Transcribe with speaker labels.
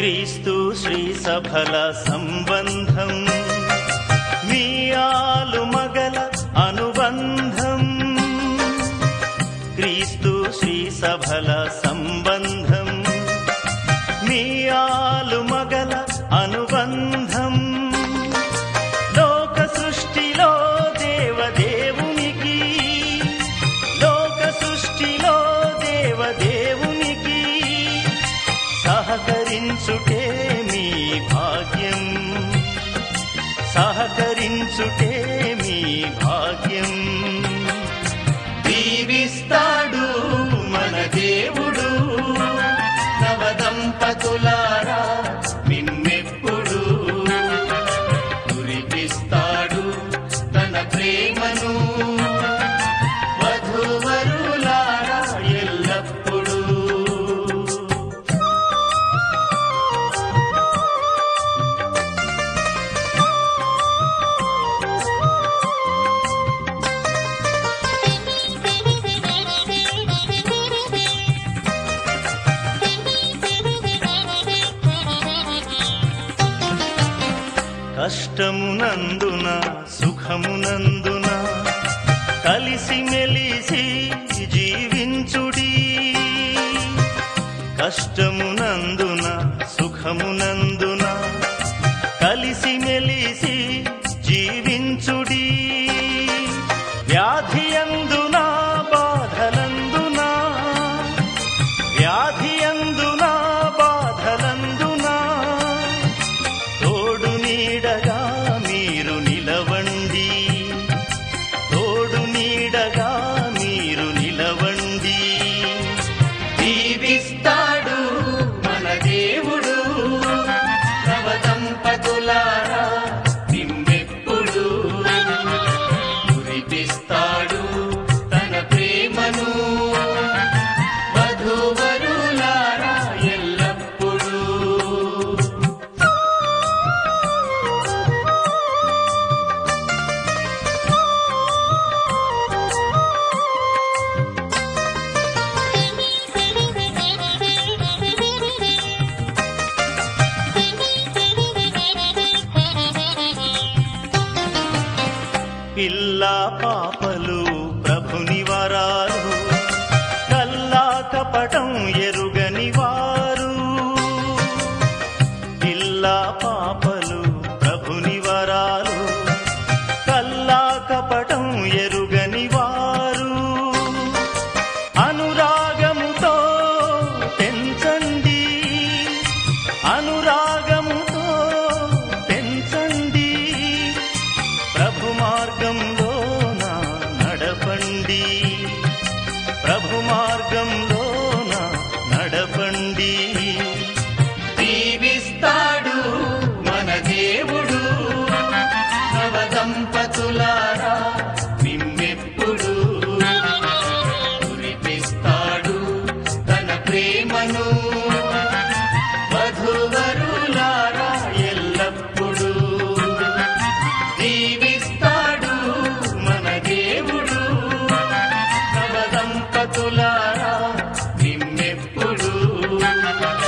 Speaker 1: క్రీస్తు శ్రీ సఫల సంబంధం మీ ఆలు మగల అనుబంధం క్రీస్తు శ్రీ సఫల సంబంధం మీ ఆలు మగల అనుబంధం లోక సృష్టిలో దేవదేవునికి లోక సృష్టిలో దేవదేవునికి సహకరించుటే మీ భాగ్యం సహకరించుటే మీ భాగ్యం దీవిస్తాడు మన దేవుడు నవదంపతులారా నిన్నెప్పుడు కురిపిస్తాడు తన ప్రేమను వధువరులారా ఎల్లప్పుడూ కష్టమునందున సుఖమునందున కలిసి మెలిసి జీవించుడి కష్టమునందున సుఖమునందున కలిసి మెలిసి జీవించుడి వ్యాధియందున బాధలందున వ్యాధియందున బాధలందున తోడు నీడగా మీరు నిలవండి తోడు నీడగా మీరు నిలవండి దీవిస్తాడు మన దేవుడు నవదంపతులారా నిన్నెప్పుడు కురిపిస్తాడు తన ప్రేమను వధువరులారా ఎల్లప్పుడూ పిల్ల పాపలు ప్రభుని వరాలు కల్లా కపటం ఎరుగని వారు పిల్ల పాపలు ప్రభుని వరాలు కల్లా కపటం ఎరుగని వారు అనురాగముతో పెంచండి అనురాగముతో పెంచండి ప్రభు మార్గంలోన నడపండి ప్రభు మార్గంలోన నడపండి దీవిస్తాడు మన దేవుడు నవదంపతులారా నిన్నెప్పుడు కురిపిస్తాడు తన ప్రేమను వధువరులారా ఎల్లప్పుడూ దీవిస్తాడు మన దేవుడు నవదంపతులారా నిన్నెప్పుడు